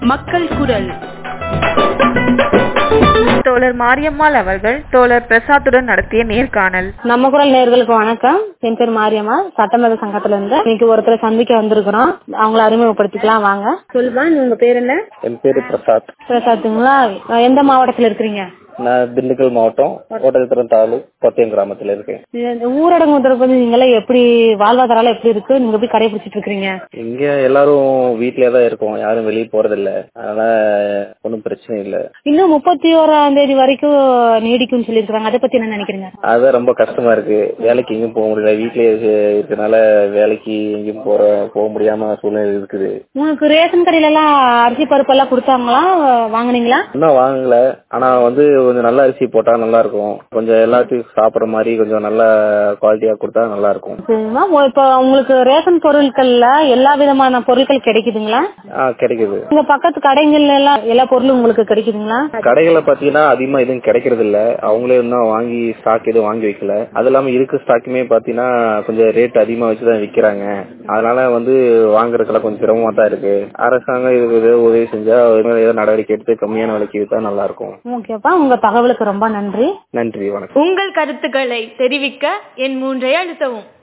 மக்கள் குரல் தோழர் மாரியம்மாள் அவர்கள் தோழர் பிரசாத்துடன் நடத்திய நேர்காணல் நம்ம குரல் நேர்களுக்கு வணக்கம் என் பேர் மாரியம்மா சட்டமன்ற சங்கத்துல இருந்து இன்னைக்கு ஒருத்தரை சந்திக்க வந்திருக்கிறோம் அவங்கள அறிமுகப்படுத்திக்கலாம் வாங்க சொல்லுவா உங்க பேர் என்ன என் பேரு பிரசாத் பிரசாத்துங்களா எந்த மாவட்டத்துல இருக்கிறீங்க நான் திண்டுக்கல் மாவட்டம் ஓட்டத்திரம் தாலூக் பத்தியம் கிராமத்துல இருக்கேன் இந்த ஊரடங்கு உத்தரவு வந்து நீங்கள எப்படி வாழ்வாதாரம் எப்படி இருக்கு நீங்க எப்படி கடைபிடிச்சிட்டு இருக்கீங்க இங்க எல்லாரும் வீட்லயே தான் இருக்கோம் யாரும் வெளியே போறது இல்ல அதனால ஒன்றும் பிரச்சனை இல்ல இன்னும் முப்பத்தி ஓராம் தேதி வரைக்கும் நீடிக்கும்னு சொல்லியிருக்காங்க அதை பத்தி என்ன நினைக்கிறீங்க அதான் ரொம்ப கஷ்டமா இருக்கு வேலைக்கு எங்கேயும் போக முடியல வீட்லயே இருக்க- இருக்கறனால வேலைக்கு எங்கேயும் போற போக முடியாம சூழ்நிலை இருக்குது உங்களுக்கு ரேஷன் கடையில எல்லாம் அரிசி பருப்பு எல்லாம் கொடுத்தாங்களா வாங்குனீங்களா இன்னும் வாங்கல ஆனா வந்து கொஞ்சம் நல்ல அரிசி போட்டா நல்லா இருக்கும் கொஞ்சம் எல்லாத்துக்கும் சாப்பிடுற மாதிரி கொஞ்சம் நல்ல குவாலிட்டியா கொடுத்தா நல்லா இருக்கும் சரிம்மா இப்போ உங்களுக்கு ரேஷன் பொருட்கள்ல எல்லா விதமான பொருட்கள் கிடைக்குதுங்களா ஆ கிடைக்குது உங்க பக்கத்து கடைகள்ல எல்லாம் எல்லா பொருளும் உங்களுக்கு கிடைக்குதுங்களா கடைகளை பாத்தீங்கன்னா அதிகமா எதுவும் கிடைக்கிறது இல்ல அவங்களே இன்னும் வாங்கி ஸ்டாக் எதுவும் வாங்கி வைக்கல அது இல்லாம இருக்க ஸ்டாக்குமே பாத்தீங்கன்னா கொஞ்சம் ரேட் அதிகமா வச்சுதான் விக்கிறாங்க அதனால வந்து வாங்குறதுக்கெல்லாம் கொஞ்சம் சிரமமா தான் இருக்கு அரசாங்கம் இதுக்கு ஏதோ உதவி செஞ்சா இது மாதிரி ஏதோ நடவடிக்கை எடுத்து கம்மியான விலைக்கு வித்தா நல்லா இருக்கும் ஓகேப்பா உங்க தகவலுக்கு ரொம்ப நன்றி நன்றி வணக்கம் உங்கள் கருத்துக்களை தெரிவிக்க என் மூன்றை அழுத்தவும்